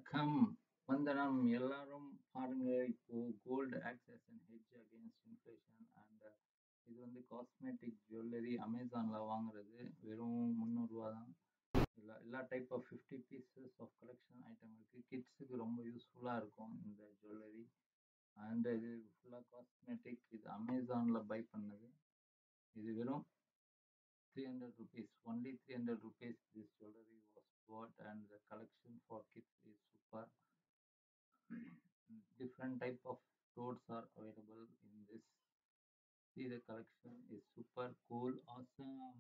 வணக்கம். வந்தனம். எல்லாரும் பாருங்க இப்போ gold acts as an hedge against inflation and இது வந்து காஸ்மெட்டிக் ஜுவல்லரி அமேசான்ல வாங்குறது வெறும் ரூ. 300 தான். எல்லா எல்லா type of 50 pieces of collection item இருக்கு. கிட்ஸுக்கு ரொம்ப யூஸ்ஃபுல்லா இருக்கும் இந்த ஜுவல்லரி. அண்ட் இது ஃபுல்லா காஸ்மெட்டிக். இது அமேசான்ல பை பண்ணது. இது வெறும் ரூ. 300 ஒன்லி ரூ. 300 this jewelry was bought and the collection for kids is super. Different type of clothes are available in this. See the collection is super cool, awesome.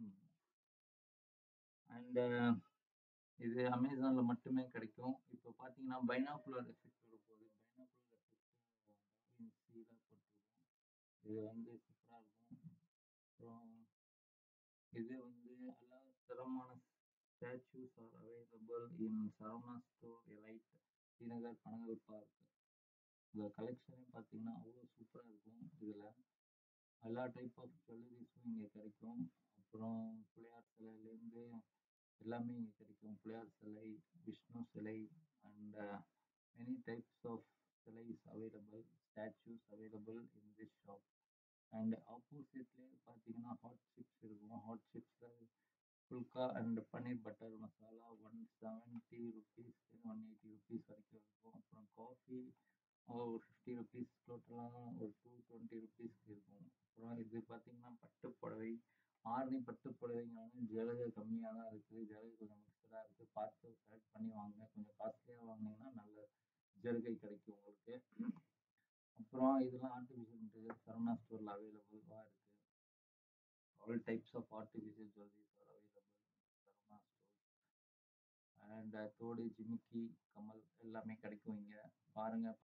And இது அமேசான்ல மட்டுமே கிடைக்கும். இப்போ பார்த்தீங்கன்னா பைனாகுலர் எஃபெக்ட் வரப்போகுது. பைனாகுலர் எஃபெக்ட் சீல போட்டிருக்கோம். இது வந்து சூப்பரா இருக்கும். அப்புறம் இது வந்து எல்லா தரமான statues are available in Saravana store elite Srinagar Panagal park. இந்த கலெக்ஷனே பார்த்தீங்கன்னா அவ்வளோ சூப்பராக இருக்கும் இதில் எல்லா டைப் ஆஃப் ஜுவல்லரிஸும் இங்கே கிடைக்கும் அப்புறம் பிள்ளையார் சிலையிலேருந்து எல்லாமே இங்கே கிடைக்கும் பிள்ளையார் சிலை விஷ்ணு சிலை அண்ட் மெனி டைப்ஸ் ஆஃப் சிலைஸ் available statues available in this shop and ஆப்போசிட்லேயே பார்த்தீங்கன்னா ஹாட் சிப்ஸ் இருக்கும் ஹாட் சிப்ஸில் phulka and paneer butter masala one seventy rupees one eighty rupees வரைக்கும் இருக்கும் அப்புறம் காஃபி ஒரு ஃபிஃப்டி ருபீஸ் டோட்டலாக ஒரு டூ டுவெண்ட்டி ருபீஸ்க்கு இருக்கும் அப்புறம் இது பார்த்தீங்கன்னா பட்டு புடவை ஆரணி பட்டு புடவைங்கிறாங்க ஜெலகு கம்மியாக தான் இருக்குது ஜெலகு கொஞ்சம் மிக்சடாக இருக்குது பார்த்து செலக்ட் பண்ணி வாங்க கொஞ்சம் காஸ்ட்லியாக வாங்கினீங்கன்னா நல்ல ஜெருகை கிடைக்கும் உங்களுக்கு அப்புறம் இதெல்லாம் ஆர்டிஃபிஷியல் மெட்டீரியல் சரவணா ஸ்டோரில் அவைலபிளாக இருக்குது all types of artificial jewelleries are available Saravana store and தோடு ஜிமிக்கி கமல் எல்லாமே கிடைக்கும் இங்கே பாருங்கள்